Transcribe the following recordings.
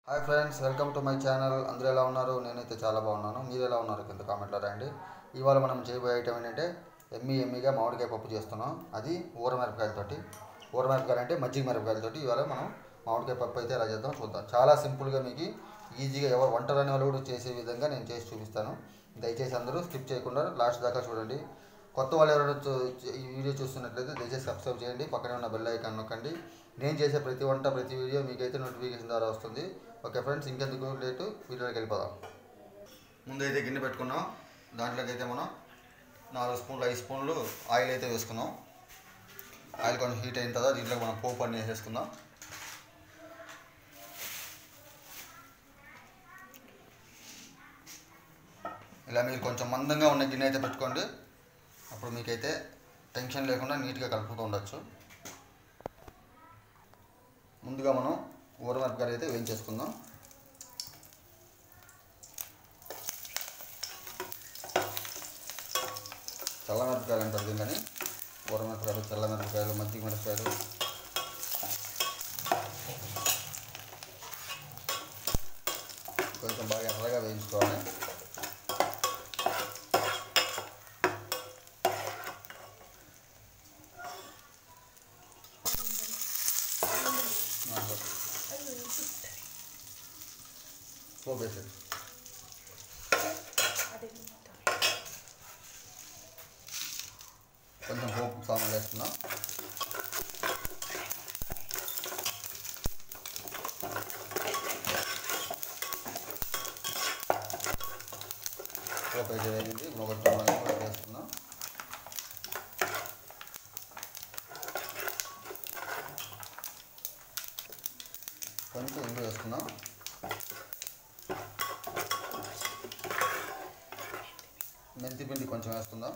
Hi friends welcome to my channel అందరూ ఎలా ఉన్నారు నేనైతే చాలా బాగున్నాను మీరు ఎలా ఉన్నారు కింద కామెంట్లో రండి ఇవాళ మనం చేయబోయే ఐటమ్ ఏంటంటే ఎమ్మి ఎమ్మిగా మామిడికాయ పప్పు చేస్తున్నాం అది ఊర మిరపకాయలతోటి ఊర మిరపకాయలు అంటే మజ్జిగ మిరపకాయలతోటి ఇవాళ మనం మామిడికాయ పప్పు అయితే ఎలా చేద్దాం చూద్దాం చాలా సింపుల్గా మీకు ఈజీగా ఎవరు వంట రాని వాళ్ళు కూడా చేసే విధంగా నేను చేసి చూపిస్తాను దయచేసి అందరూ స్కిప్ చేయకుండా లాస్ట్ దాకా చూడండి కొత్త వాళ్ళు ఎవరైనా చూ- ఈ వీడియో చూస్తున్నట్లయితే దయచేసి సబ్స్క్రైబ్ చేయండి పక్కనే ఉన్న బెల్ ఐకాన్ నొక్కండి నేను చేసే ప్రతి వంట ప్రతి వీడియో మీకైతే నోటిఫికేషన్ ద్వారా వస్తుంది ఓకే ఫ్రెండ్స్ ఇంకెందుకు లేటు వీడియోకి వెళ్ళిపోదాం ముందైతే గిన్నె పెట్టుకున్నాం దాంట్లోకి అయితే మనం నాలుగు స్పూన్లు ఐదు స్పూన్లు ఆయిల్ అయితే వేసుకున్నాం ఆయిల్ కొంచెం హీట్ అయిన తర్వాత దీంట్లో మనం పోపు అన్నీ వేసేసుకుందాం ఇలా మీరు కొంచెం మందంగా ఉన్న గిన్నె అయితే పెట్టుకోండి అప్పుడు మీకైతే టెన్షన్ లేకుండా నీట్గా కలుపుతూ ఉండొచ్చు ముందుగా మనం ఊరమిరపకాయలు అయితే వేయించేసుకుందాం చల్ల మిరపకాయలు అంటారు దీనిని ఊరమిరపకాయలు చల్ల మిరపకాయలు మజ్జిగ మిరపకాయలు కొంచెం బాగా ఎర్రగా వేయించుకోవాలి పోపు వేసేది కొంచెం పోపు సామాన్లు వేసుకుందాం పోపు అయితే వేగింది ఇప్పుడు ఒకటి టమాటా కూడా వేసుకుందాం కొంచెం ఇంగు వేసుకుందాం మెంతి పిండి కొంచెం వేసుకుందాం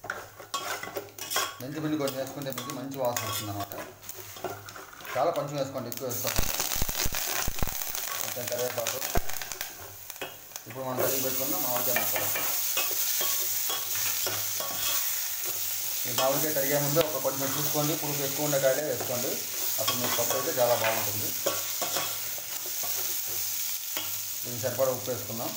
మెంతి పిండి కొంచెం వేసుకుంటే మీకు మంచి వాసన వస్తుంది అనమాట చాలా కొంచెం వేసుకోండి ఎక్కువ వేసుకోండి కొంచెం కరివేపాకు ఇప్పుడు మనం కడిగి పెట్టుకున్న మామిడికాయ ముక్కలు ఈ మామిడికాయ కడిగే ముందు ఒక కొంచెం చూసుకోండి పురుగు ఎక్కువ ఉండే కాయలే వేసుకోండి అప్పుడు మీకు పప్పు అయితే చాలా బాగుంటుంది దీనికి సరిపడా ఉప్పు వేసుకుందాం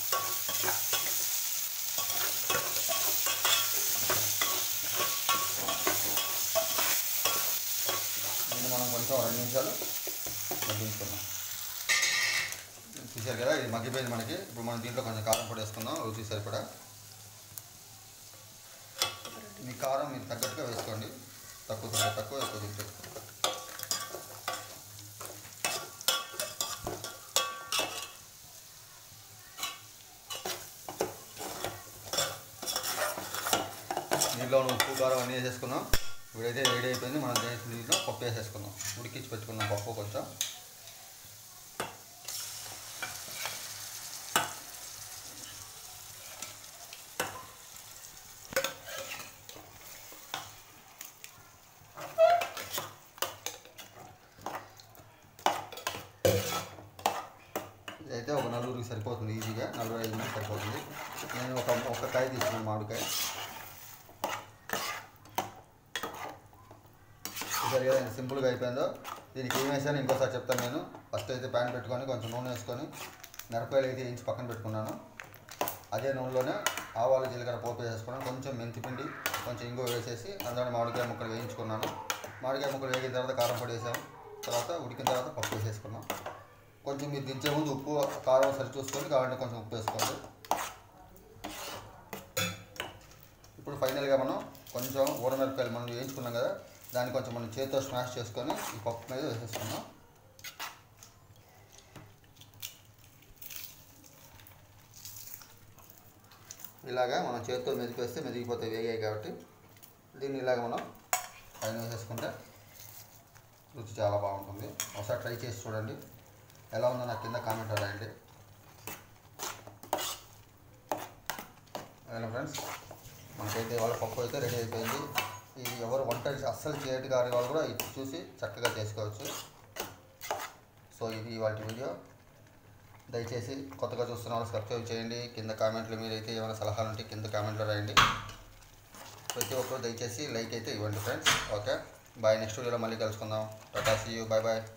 దీన్ని మనం కొంచెం రెండు నిమిషాలు మగ్గించుకుందాం చూసారు కదా ఇది మగ్గిపోయింది మనకి ఇప్పుడు మనం దీంట్లో కొంచెం కారం పొడి వేసుకుందాం రుచి సరిపడా మీ కారం మీరు తగ్గట్టుగా వేసుకోండి తక్కువ తింటే తక్కువ ఎక్కువ తింటే ఎక్కువ. దీంట్లో ఉప్పు కారం అన్నీ వేసేసుకున్నాం ఇప్పుడైతే రెడీ అయిపోయింది మనం చేసిన దీంట్లో పప్పు వేసేసుకుందాం ఉడికించి పెట్టుకున్నాం పప్పు కొంచెం ఇదైతే ఒక నలుగురికి సరిపోతుంది ఈజీగా నలభై ఐదు మంది సరిపోతుంది నేను ఒక ఒక కాయ తీసుకున్నాను మామిడికాయ చూసారు కదా ఎంత సింపుల్గా అయిపోయిందో దీనికి ఏం వేసాను ఇంకోసారి చెప్తాను నేను ఫస్ట్ అయితే ప్యాన్ పెట్టుకొని కొంచెం నూనె వేసుకొని మిరపకాయలు అయితే వేయించి పక్కన పెట్టుకున్నాను అదే నూనెలోనే ఆవాలు జీలకర్ర పోపు వేసుకున్నాను కొంచెం మెంతి పిండి కొంచెం ఇంగువ వేసేసి అందులో మామిడికాయ ముక్కలు వేయించుకున్నాను మామిడికాయ ముక్కలు వేగిన తర్వాత కారం పొడి వేసాము తర్వాత ఉడికిన తర్వాత పప్పు వేసేసుకున్నాం కొంచెం మీరు దించే ముందు ఉప్పు కారం సరి చూసుకొని కావాలంటే కొంచెం ఉప్పు వేసుకోండి ఇప్పుడు ఫైనల్గా మనం కొంచెం ఊరమిరపకాయలు మనం వేయించుకున్నాం కదా దాన్ని కొంచెం మనం చేతితో స్మాష్ చేసుకొని ఈ పప్పు మీద వేసేసుకున్నాం ఇలాగా మనం చేతితో మెదిపేస్తే మెదిగిపోతే వేగాయి కాబట్టి దీన్ని ఇలాగ మనం పైన వేసేసుకుంటే రుచి చాలా బాగుంటుంది ఒకసారి ట్రై చేసి చూడండి ఎలా ఉందో నాకు కింద కామెంట్ రాయండి అదే ఫ్రెండ్స్ మనకైతే వాళ్ళ పప్పు అయితే రెడీ అయిపోయింది ఇది ఎవరు వంట అస్సలు చేయటి గారి వాళ్ళు కూడా ఇది చూసి చక్కగా చేసుకోవచ్చు సో ఇది వాటి వీడియో దయచేసి కొత్తగా చూస్తున్న వాళ్ళు సబ్స్క్రైబ్ చేయండి కింద కామెంట్లు మీరైతే ఏమైనా సలహాలు ఉంటే కింద కామెంట్లో రాయండి ప్రతి ఒక్కరు దయచేసి లైక్ అయితే ఇవ్వండి ఫ్రెండ్స్ ఓకే బాయ్ నెక్స్ట్ వీడియోలో మళ్ళీ కలుసుకుందాం టాటా సీ యూ బాయ్ బాయ్